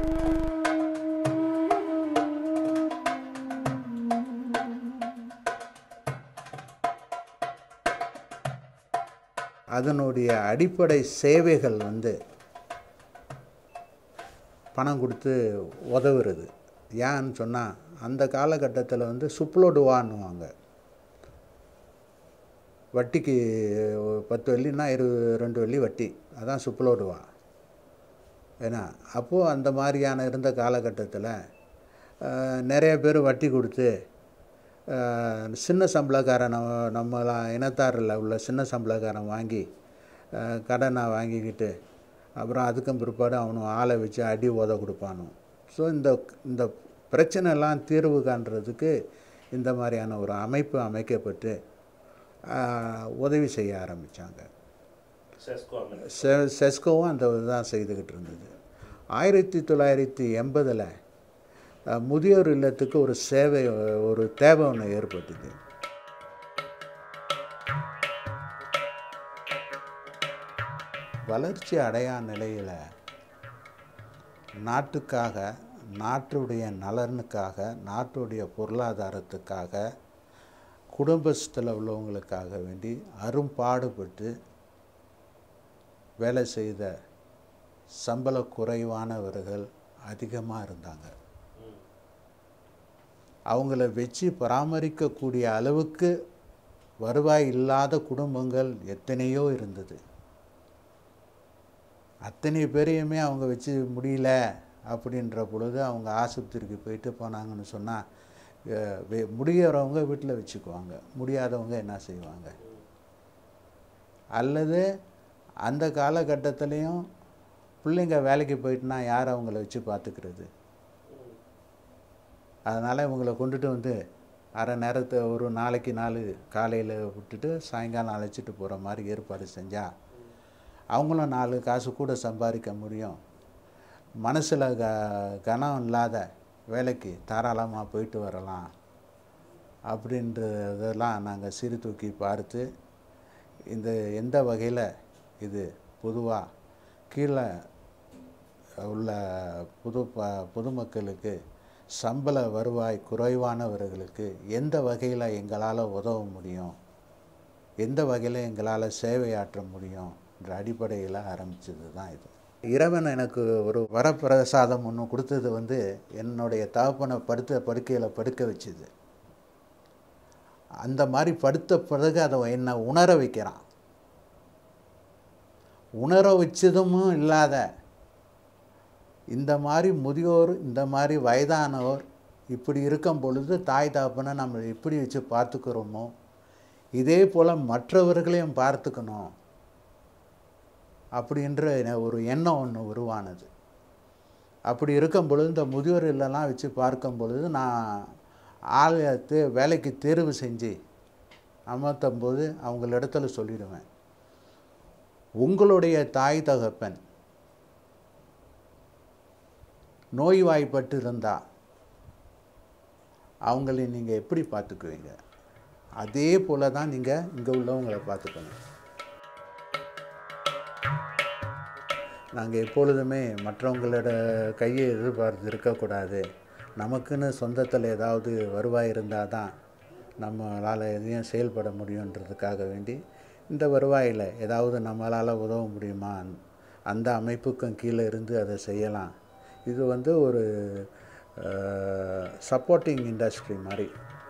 அதனுடைய அடிப்படை சேவைகள் வந்து பணம் கொடுத்து உதவுறது ஏன்னு சொன்னால் அந்த காலகட்டத்தில் வந்து சுப்லோடுவான்னுவாங்க வட்டிக்கு ஒரு பத்து வெள்ளின்னா இரு ரெண்டு வெள்ளி வட்டி அதான் சுப்லோடுவா ஏன்னா அப்போது அந்த மாதிரியான இருந்த காலகட்டத்தில் அஹ், நிறைய பேர் வட்டி கொடுத்து அஹ், சின்ன சம்பளக்காரன் நம்ம நம்மள இனத்தாரில் உள்ள சின்ன சம்பளக்காரன் வாங்கி அஹ், கடனை வாங்கிக்கிட்டு அப்புறம் அதுக்கும் பிற்பாடு அவனும் ஆளை வச்சு அடி உத கொடுப்பானோ ஸோ இந்த இந்த பிரச்சனைலாம் தீர்வு காண்றதுக்கு இந்த மாதிரியான ஒரு அமைப்பு அமைக்கப்பட்டு அஹ், உதவி செய்ய ஆரம்பித்தாங்க செஸ்கோ அமைப்பு செ செஸ்கோவும் அந்த இதுதான் செய்துக்கிட்டு இருந்தது ஆயிரத்தி தொள்ளாயிரத்தி எண்பதில் முதியோர் இல்லத்துக்கு ஒரு சேவை ஒரு தேவை ஒன்று ஏற்பட்டது வளர்ச்சி அடையா நிலையில் நாட்டுக்காக நாட்டுடைய நலனுக்காக நாட்டுடைய பொருளாதாரத்துக்காக குடும்பத்தில் உள்ளவங்களுக்காக வேண்டி அரும்பாடுபட்டு வேலை செய்த சம்பள குறைவானவர்கள் அதிகமாக இருந்தாங்க அவங்கள வச்சு பராமரிக்கக்கூடிய அளவுக்கு வருவாய் இல்லாத குடும்பங்கள் எத்தனையோ இருந்தது அத்தனை பேரையுமே அவங்க வச்சு முடியல அப்படின்ற பொழுது அவங்க ஆஸ்பத்திரிக்கு போயிட்டு போனாங்கன்னு சொன்னால் முடியறவங்க வீட்டில் வச்சுக்குவாங்க முடியாதவங்க என்ன செய்வாங்க அல்லது அந்த காலகட்டத்திலையும் பிள்ளைங்க வேலைக்கு போயிட்டுனா யார் அவங்கள வச்சு பார்த்துக்கிறது அதனால் இவங்களை கொண்டுட்டு வந்து அரை நேரத்தை ஒரு நாளைக்கு நாலு காலையில் விட்டுட்டு சாயங்காலம் அழைச்சிட்டு போகிற மாதிரி ஏற்பாடு செஞ்சால் அவங்களும் நாலு காசு கூட சம்பாதிக்க முடியும் மனசில் க கனம் இல்லாத வேலைக்கு தாராளமாக போயிட்டு வரலாம் அப்படின்றதெல்லாம் நாங்கள் சீர்தூக்கி பார்த்து இந்த எந்த வகையில் இது பொதுவாக கீழே உள்ள புது ப பொதுமக்களுக்கு சம்பள வருவாய் குறைவானவர்களுக்கு எந்த வகையில் எங்களால் உதவ முடியும் எந்த வகையில் எங்களால் சேவையாற்ற முடியும் என்ற அடிப்படையில் ஆரம்பித்தது தான் இது இறைவன் எனக்கு ஒரு வரப்பிரசாதம் ஒன்று கொடுத்தது வந்து என்னுடைய தகப்பனை படுத்த படுக்கையில் படுக்க வச்சுது அந்த மாதிரி படுத்த பிறகு அதை என்னை உணர வைக்கிறான் உணர வச்சதும் இல்லாத இந்த மாதிரி முதியோர் இந்த மாதிரி வயதானவர் இப்படி இருக்கும் பொழுது தாய் தகப்பனை நம்ம எப்படி வச்சு பார்த்துக்கிறோமோ இதே போல் மற்றவர்களையும் பார்த்துக்கணும் அப்படின்ற என- ஒரு எண்ணம் ஒன்று உருவானது அப்படி இருக்கும் பொழுது இந்த முதியோர் இல்லெல்லாம் வச்சு பார்க்கும் பொழுது நான் ஆள் தே வேலைக்கு தேர்வு செஞ்சு அமர்த்தும் போது அவங்களிடத்துல சொல்லிடுவேன் உங்களுடைய தாய் தகப்பன் நோய்வாய்ப்பட்டு இருந்தா அவங்களை நீங்கள் எப்படி பார்த்துக்குவீங்க அதே போல தான் நீங்கள் இங்கே உள்ளவங்களை பார்த்துக்கணும் நாங்கள் எப்பொழுதுமே மற்றவங்களோட கையை எதிர்பார்த்து இருக்கக்கூடாது நமக்குன்னு சொந்தத்தில் ஏதாவது வருவாய் இருந்தால் தான் நம்மளால் எதையும் செயல்பட முடியுன்றதுக்காக வேண்டி இந்த வருவாயில் ஏதாவது நம்மளால் உதவ முடியுமா அந்த அமைப்புக்கும் கீழே இருந்து அதை செய்யலாம் இது வந்து ஒரு சப்போர்ட்டிங் இண்டஸ்ட்ரி மாதிரி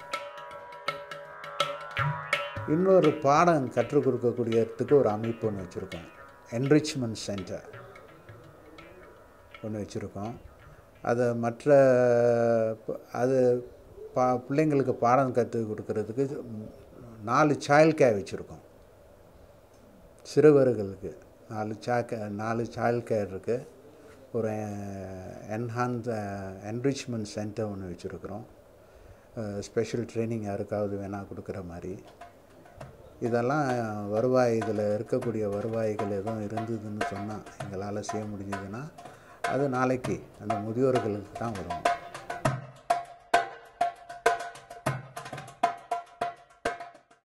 இன்னொரு பாடம் கற்றுக் கொடுக்கக்கூடியதுக்கு ஒரு அமைப்பு ஒன்று வச்சுருக்கோம் என்ரிச்மெண்ட் சென்டர் ஒன்று வச்சுருக்கோம் அதை மற்ற ப- அது பா பிள்ளைங்களுக்கு பாடம் கற்றுக் கொடுக்கறதுக்கு ம், நாலு சைல்ட் கேர் வச்சுருக்கோம் சிறுவர்களுக்கு நாலு சாக்க நாலு சைல்ட் கேர் இருக்குது ஒரு என்ஹான்ஸ் என்ரிச்மெண்ட் சென்டர் ஒன்று வச்சுருக்குறோம் ஸ்பெஷல் ட்ரைனிங் யாருக்காவது வேணால் கொடுக்குற மாதிரி இதெல்லாம் வருவாய் இதில் இருக்கக்கூடிய வருவாய்கள் எதுவும் இருந்ததுன்னு சொன்னால் எங்களால் செய்ய முடிஞ்சதுன்னா அது நாளைக்கு அந்த முதியோர்களுக்கு தான் வரும்